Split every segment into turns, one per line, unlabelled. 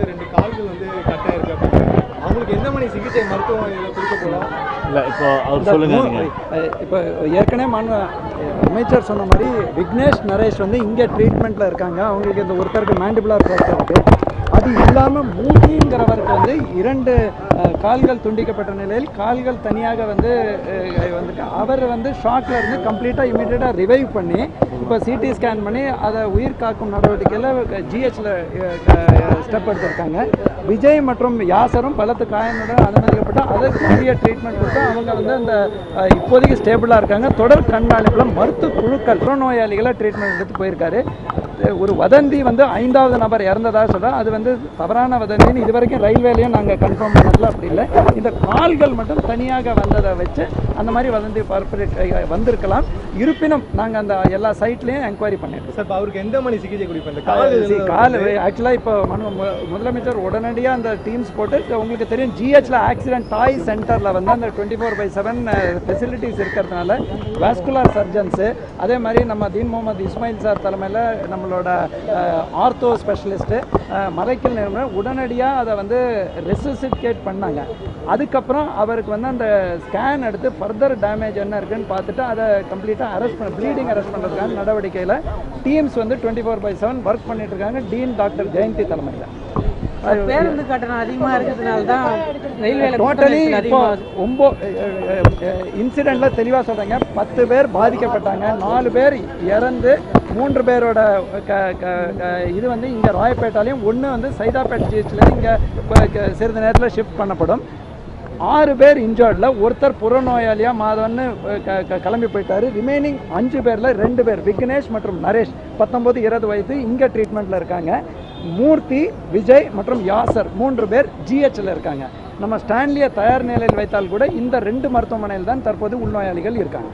ரெண்டு கால்கள் வந்து கட்டாக இருக்கு அப்படிங்கிறாங்க அவங்களுக்கு எந்த மாதிரி சிகிச்சை மருத்துவம் இதில் கொடுக்க போகிறோம்
இல்லை இப்போ அவர் சொல்லுங்க நீங்க
இப்போ ஏற்கனவே மாண்பு அமைச்சர் சொன்ன மாதிரி விக்னேஷ் நரேஷ் வந்து இங்கே ட்ரீட்மெண்ட்டில் இருக்காங்க அவங்களுக்கு இந்த ஒருத்தருக்கு மேண்டிபுலார் ஃப்ராக்சர் இருக்குது அது இல்லாமல் மூட்டிங்கிறவருக்கு வந்து இரண்டு அஹ், கால்கள் துண்டிக்கப்பட்ட நிலையில் கால்கள் தனியாக வந்து அஹ், வந்துட்டு அவர் வந்து ஷாக்ல இருந்து கம்ப்ளீட்டாக இமீடியட்டாக ரிவைவ் பண்ணி இப்போ சிடி ஸ்கேன் பண்ணி அதை உயிர் காக்கும் நடவடிக்கையில் ஜிஹெச்சில் ஸ்டெப் எடுத்திருக்காங்க விஜய் மற்றும் யாசரும் பலத்து காயங்களுடன் அனுமதிக்கப்பட்டு அதற்கு உரிய ட்ரீட்மெண்ட் கொடுத்து அவங்க வந்து அந்த அஹ், இப்போதைக்கு ஸ்டேபிளாக இருக்காங்க தொடர் கண்காணிப்பில் மருத்துவ குழுக்கள் புறநோயாளிகளை ட்ரீட்மெண்ட் எடுத்து போயிருக்காரு அஹ், ஒரு வதந்தி வந்து ஐந்தாவது நபர் இறந்ததாக சொல்கிறோம் அது வந்து தவறான வதந்தின்னு இது வரைக்கும் ரயில்வேலையும் நாங்கள் கன்ஃபார்ம் பண்ணதில்ல அப்படி இல்லை இந்த கால்கள் மட்டும் தனியாக வந்ததை வச்சு அந்த மாதிரி வதந்தி பரப்பு வந்திருக்கலாம் இருப்பினும் நாங்கள் அந்த எல்லா சைட்லேயும் என்கொயரி பண்ணியிருக்கோம்
சார் இப்போ அவருக்கு எந்த மாதிரி சிகிச்சை கொடுப்பேன் இந்த
கால்
கால்
கால் ஆக்சுவலாக இப்போ மனு- மு- முதலமைச்சர் உடனடியாக அந்த டீம்ஸ் போட்டு இப்ப உங்களுக்கு தெரியும் ஜிஹெச்ல ஆக்சிடென்ட் டாய் சென்டரில் வந்து அந்த twenty four by seven facilities இருக்கிறதுனால வாஸ்குலர் சர்ஜன்ஸு அதே மாதிரி நம்ம தீன் முகமது இஸ்மாயில் சார் தலைமையில் நம்மளோட ஆர்த்தோ ஸ்பெஷலிஸ்ட்டு மறைக்கல் நிறுவனம் உடனடியாக அதை வந்து ரெசிசிகேட் பண்ணாங்க அதுக்கப்புறம் அவருக்கு வந்து அந்த ஸ்கேன் எடுத்து ஃபர்தர் டேமேஜ் என்ன இருக்குன்னு பார்த்துட்டு அதை கம்ப்ளீட்டாக அரெஸ்ட் பண்ண ப்ளீடிங் அரெஸ்ட் பண்ணுறதுக்கான நடவடிக்கையில் டீம்ஸ் வந்து twenty four by seven work பண்ணிட்டு இருக்காங்க டீன் டாக்டர் ஜெயந்தி தலைமையில்
பேருந்து கட்டணம் அதிகமாக இருக்கிறதுனால தான் ரயில்வேல
டோட்டலி
கூட்டம்
இப்போ
அதிகமாக
ஒம்போ இன்சிடெண்ட்ல தெளிவாக சொல்றாங்க பத்து பேர் பாதிக்கப்பட்டாங்க நாலு பேர் இறந்து மூன்று பேரோட க- க- க- இது வந்து இங்கே ராயப்பேட்டாலையும் ஒன்று வந்து சைதாப்பேட் ஜிஹெச்ல இங்கே சிறிது நேரத்தில் ஷிஃப்ட் பண்ணப்படும் ஆறு பேர் இன்ஜர்டில் ஒருத்தர் புறநோயாளியாக மாதவன்னு க- க- கிளம்பி போயிட்டாரு ரிமைனிங் அஞ்சு பேரில் ரெண்டு பேர் விக்னேஷ் மற்றும் நரேஷ் பத்தொன்பது இருபது வயது இங்கே ட்ரீட்மெண்ட்டில் இருக்காங்க மூர்த்தி விஜய் மற்றும் யாசர் மூன்று பேர் ஜிஹெச்சில் இருக்காங்க நம்ம ஸ்டான்லியை தயார் நிலையில் வைத்தால் கூட இந்த ரெண்டு மருத்துவமனையில் தான் தற்போது உள்நோயாளிகள் இருக்காங்க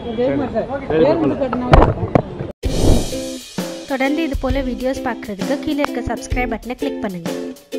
பேருந்து கட்டணம்
தொடர்ந்து இது போல் வீடியோஸ் பார்க்குறதுக்கு கீழே இருக்க சப்ஸ்கிரைப் பட்டனை கிளிக் பண்ணுங்கள்